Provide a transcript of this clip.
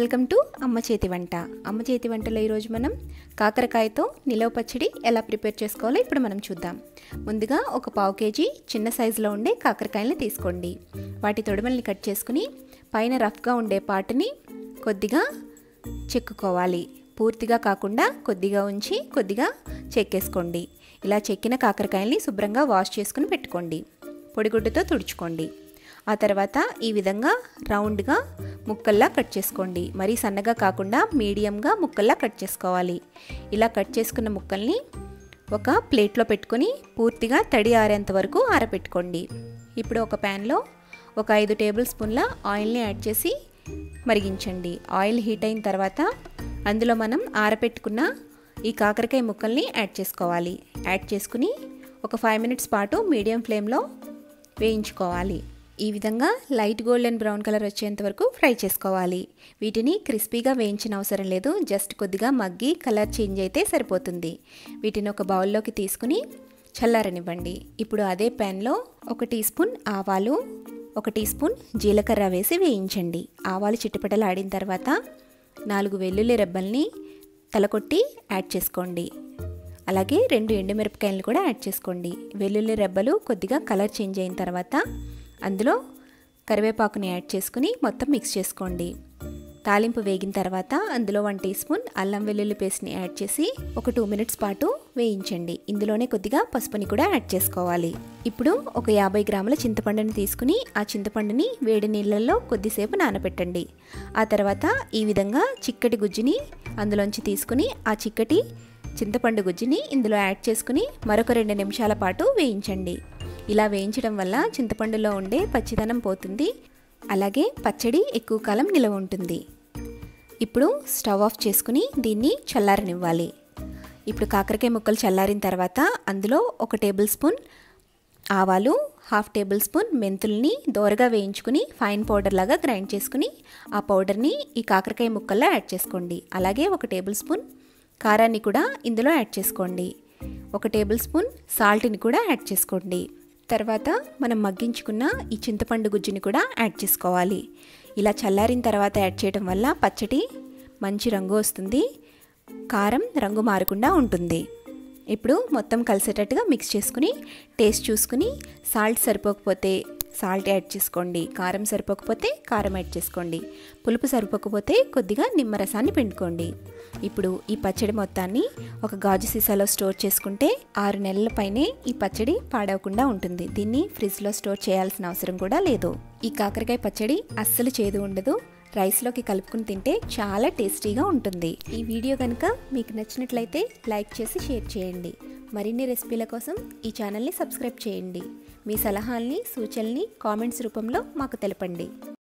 welcome to అమ్మ చేతి వంట అమ్మ చేతి వంటలో ఈరోజు మనం కాకరకాయతో నిలవ పచ్చడి ఎలా ప్రిపేర్ చేసుకోవాలో ఇప్పుడు మనం చూద్దాం ముందుగా ఒక పావు కేజీ చిన్న సైజులో ఉండే కాకరకాయలని తీసుకోండి వాటి తొడమల్ని కట్ చేసుకుని పైన రఫ్గా ఉండే పాటుని కొద్దిగా చెక్కుకోవాలి పూర్తిగా కాకుండా కొద్దిగా ఉంచి కొద్దిగా చెక్కేసుకోండి ఇలా చెక్కిన కాకరకాయల్ని శుభ్రంగా వాష్ చేసుకుని పెట్టుకోండి పొడిగుడ్డుతో తుడుచుకోండి ఆ తర్వాత ఈ విధంగా రౌండ్గా ముక్కల్లా కట్ చేసుకోండి మరీ సన్నగా కాకుండా మీడియంగా ముక్కల్లా కట్ చేసుకోవాలి ఇలా కట్ చేసుకున్న ముక్కల్ని ఒక ప్లేట్లో పెట్టుకొని పూర్తిగా తడి ఆరేంత వరకు ఆరబెట్టుకోండి ఇప్పుడు ఒక ప్యాన్లో ఒక ఐదు టేబుల్ స్పూన్ల ఆయిల్ని యాడ్ చేసి మరిగించండి ఆయిల్ హీట్ అయిన తర్వాత అందులో మనం ఆరబెట్టుకున్న ఈ కాకరకాయ ముక్కల్ని యాడ్ చేసుకోవాలి యాడ్ చేసుకుని ఒక ఫైవ్ మినిట్స్ పాటు మీడియం ఫ్లేమ్లో వేయించుకోవాలి ఈ విధంగా లైట్ గోల్డెన్ బ్రౌన్ కలర్ వచ్చేంత వరకు ఫ్రై చేసుకోవాలి వీటిని క్రిస్పీగా వేయించిన అవసరం లేదు జస్ట్ కొద్దిగా మగ్గి కలర్ చేంజ్ అయితే సరిపోతుంది వీటిని ఒక బౌల్లోకి తీసుకుని చల్లారనివ్వండి ఇప్పుడు అదే ప్యాన్లో ఒక టీ స్పూన్ ఆవాలు ఒక టీ స్పూన్ జీలకర్ర వేసి వేయించండి ఆవాలు చిట్టుపటలు ఆడిన తర్వాత నాలుగు వెల్లుల్లి రెబ్బల్ని తలకొట్టి యాడ్ చేసుకోండి అలాగే రెండు ఎండుమిరపకాయలు కూడా యాడ్ చేసుకోండి వెల్లుల్లి రెబ్బలు కొద్దిగా కలర్ చేంజ్ అయిన తర్వాత అందులో కరివేపాకుని యాడ్ చేసుకుని మొత్తం మిక్స్ చేసుకోండి తాలింపు వేగిన తర్వాత అందులో వన్ టీ స్పూన్ అల్లం వెల్లుల్లి పేస్ట్ని యాడ్ చేసి ఒక టూ మినిట్స్ పాటు వేయించండి ఇందులోనే కొద్దిగా పసుపుని కూడా యాడ్ చేసుకోవాలి ఇప్పుడు ఒక యాభై గ్రాముల చింతపండుని తీసుకుని ఆ చింతపండుని వేడి నీళ్ళల్లో కొద్దిసేపు నానబెట్టండి ఆ తర్వాత ఈ విధంగా చిక్కటి గుజ్జుని అందులోంచి తీసుకుని ఆ చిక్కటి చింతపండు గుజ్జుని ఇందులో యాడ్ చేసుకుని మరొక రెండు నిమిషాల పాటు వేయించండి ఇలా వేయించడం వల్ల చింతపండులో ఉండే పచ్చిదనం పోతుంది అలాగే పచ్చడి ఎక్కువ కాలం నిలవ ఉంటుంది ఇప్పుడు స్టవ్ ఆఫ్ చేసుకుని దీన్ని చల్లారనివ్వాలి ఇప్పుడు కాకరకాయ ముక్కలు చల్లారిన తర్వాత అందులో ఒక టేబుల్ స్పూన్ ఆవాలు హాఫ్ టేబుల్ స్పూన్ మెంతుల్ని దోరగా వేయించుకుని ఫైన్ పౌడర్ లాగా గ్రైండ్ చేసుకుని ఆ పౌడర్ని ఈ కాకరకాయ ముక్కల్లో యాడ్ చేసుకోండి అలాగే ఒక టేబుల్ స్పూన్ కారాన్ని కూడా ఇందులో యాడ్ చేసుకోండి ఒక టేబుల్ స్పూన్ సాల్ట్ని కూడా యాడ్ చేసుకోండి తర్వాత మనం మగ్గించుకున్న ఈ చింతపండు గుజ్జుని కూడా యాడ్ చేసుకోవాలి ఇలా చల్లారిన తర్వాత యాడ్ చేయడం వల్ల పచ్చడి మంచి రంగు వస్తుంది కారం రంగు మారకుండా ఉంటుంది ఇప్పుడు మొత్తం కలిసేటట్టుగా మిక్స్ చేసుకుని టేస్ట్ చూసుకుని సాల్ట్ సరిపోకపోతే సాల్ట్ యాడ్ చేసుకోండి కారం సరిపోకపోతే కారం యాడ్ చేసుకోండి పులుపు సరిపోకపోతే కొద్దిగా నిమ్మరసాన్ని పిండుకోండి ఇప్పుడు ఈ పచ్చడి మొత్తాన్ని ఒక గాజు సీసాలో స్టోర్ చేసుకుంటే ఆరు నెలల పైనే ఈ పచ్చడి పాడవకుండా ఉంటుంది దీన్ని ఫ్రిడ్జ్లో స్టోర్ చేయాల్సిన అవసరం కూడా లేదు ఈ కాకరకాయ పచ్చడి అస్సలు చేదు ఉండదు రైస్లోకి కలుపుకుని తింటే చాలా టేస్టీగా ఉంటుంది ఈ వీడియో కనుక మీకు నచ్చినట్లయితే లైక్ చేసి షేర్ చేయండి మరిన్ని రెసిపీల కోసం ఈ ఛానల్ని సబ్స్క్రైబ్ చేయండి మీ సలహాల్ని సూచనల్ని కామెంట్స్ రూపంలో మాకు తెలపండి